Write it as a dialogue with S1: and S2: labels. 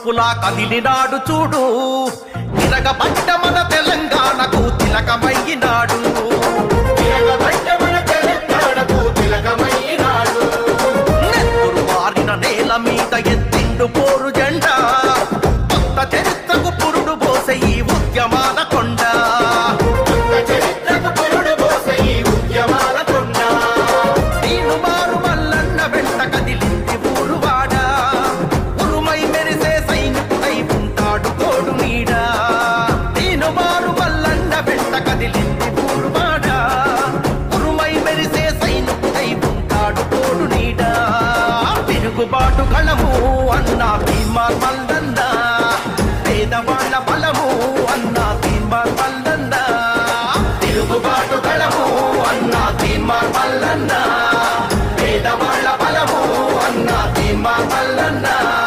S1: తుఫానులా కదిలినాడు చూడు తిరగబడ్డ మన తెలంగాణకు తిలకమయ్యినాడు
S2: తిరగబడ్డ మన తెలంగాణకు తిలకమైనాడు.
S1: నెత్తురు మారిన నేల మీద ఎత్తిండు పోరు జెండా కొత్త చరిత్రకు పురుడు పోసే ఈ ఉద్యమాల కొండ
S2: కొత్త చరిత్రకు పురుడు పోసే ఈ ఉద్యమాల కొండ.
S1: నేను మారు మల్లన్న వెంట కదిలింది ఊరువాడ ఉరుమై మెరిసే సైనికుడై ఉంటాడు తోడు నీడ నేను మారు మల్లన్న వెంట కదిలింది ఊరువాడ ఉరుమై మెరిసే సైనికుడై ఉంటాడు తోడు నీడ తిరుగుబాటు కళము అన్న భీమార్ మల్లన్న పేదవాళ్ళ బలము అన్న భీమార్ మల్లన్న తిరుగుబాటు కళము అన్న భీమార్ మల్లన్న పేదవాళ్ళ బలము అన్న భీమార్ మల్లన్న